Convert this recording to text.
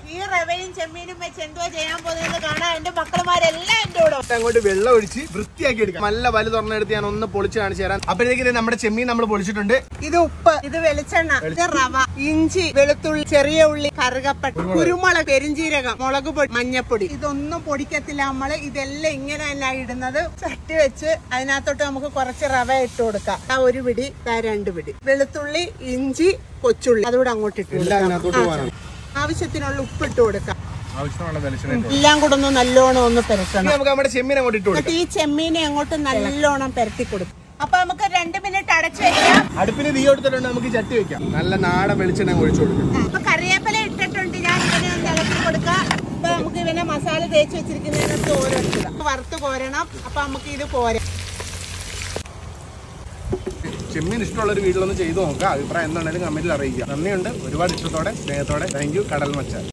ഈ റവയും ചെമ്മീനും വെച്ച് എന്തോ ചെയ്യാൻ പോകുന്നത് കാണാൻ എന്റെ മക്കളുമാരെല്ലാം എന്റെ കൂടെ ഉണ്ട്. അങ്ങോട്ട് വെള്ളം ഒഴിച്ച് വൃത്തിയാക്കി എടുക്കാം നല്ല വലു തുറന്നെടുത്ത് ഞാൻ ഒന്ന് പൊളിച്ച് കാണിച്ചു തരാം അപ്പോഴത്തേക്ക് നമ്മുടെ ചെമ്മീൻ നമ്മൾ പൊളിച്ചിട്ടുണ്ട് ഇത് ഉപ്പ് ഇത് വെളിച്ചെണ്ണ ഇത് റവ ഇഞ്ചി വെളുത്തുള്ളി ചെറിയ ഉള്ളി കറുകപ്പട്ട കുരുമുളക് പെരിഞ്ചീരകം മുളക് പൊടി മഞ്ഞപ്പൊടി ഇതൊന്നും പൊടിക്കത്തില്ല നമ്മള് ഇതെല്ലാം ഇങ്ങനെ തന്നെ ഇടുന്നത് ചട്ടി വെച്ച് അതിനകത്തോട്ട് നമുക്ക് കുറച്ച് റവ ഇട്ട് കൊടുക്കാം ആ ഒരു പിടി ദാ രണ്ട് പിടി വെളുത്തുള്ളി ഇഞ്ചി കൊച്ചുള്ളി അതുകൂടെ അങ്ങോട്ട് ഇട്ട് എല്ലാം കൊടുക്കാം അതിനകത്തോട്ട് ആ, പോകാനാണ് ആവശ്യത്തിനുള്ള ഉപ്പ് ഇട്ട് കൊടുക്കാം ആവശ്യമുള്ള വെളിച്ചെണ്ണ എല്ലാം കൂടെ ഒന്ന് നല്ലോണം ഒന്ന് പെരട്ടണം നമുക്ക് നമ്മുടെ ചെമ്മീൻ അങ്ങോട്ട് ഇട്ട് കൊടുക്കാം എന്നിട്ട് ഈ ചെമ്മീനെ അങ്ങോട്ട് നല്ലോണം പെരട്ടി കൊടുക്കും അപ്പൊ നമുക്ക് രണ്ട് മിനിറ്റ് അടച്ചു വെക്കാം അടുപ്പിന് തീ കൊടുത്തിട്ടുണ്ട് നമുക്ക് ചട്ടി വെക്കാം നല്ല നാടൻ വെളിച്ചെണ്ണ അങ്ങ് ഒഴിച്ചു കൊടുക്കാം അപ്പൊ കറിവേപ്പില ഇട്ടിട്ടുണ്ട് ഞാൻ ഇവനെ ഒന്ന് ഇളക്കി കൊടുക്കാം അപ്പൊ നമുക്ക് ഇവനെ മസാല തേച്ച് വെച്ചിരിക്കുന്നതിന് തോരെടുക്കുക വറുത്ത് കോരണം അപ്പൊ നമുക്ക് ഇത് പോരാ ചെമ്മീൻ ഇഷ്ടമുള്ള ഒരു വീട്ടിലൊന്ന് ചെയ്തു നോക്കാം അഭിപ്രായം എന്താണെങ്കിലും കമന്റിൽ അറിയിക്കുക നന്ദിയുണ്ട് ഒരുപാട് ഇഷ്ടത്തോടെ സ്നേഹത്തോടെ താങ്ക് യു കടൽ മച്ചാൻ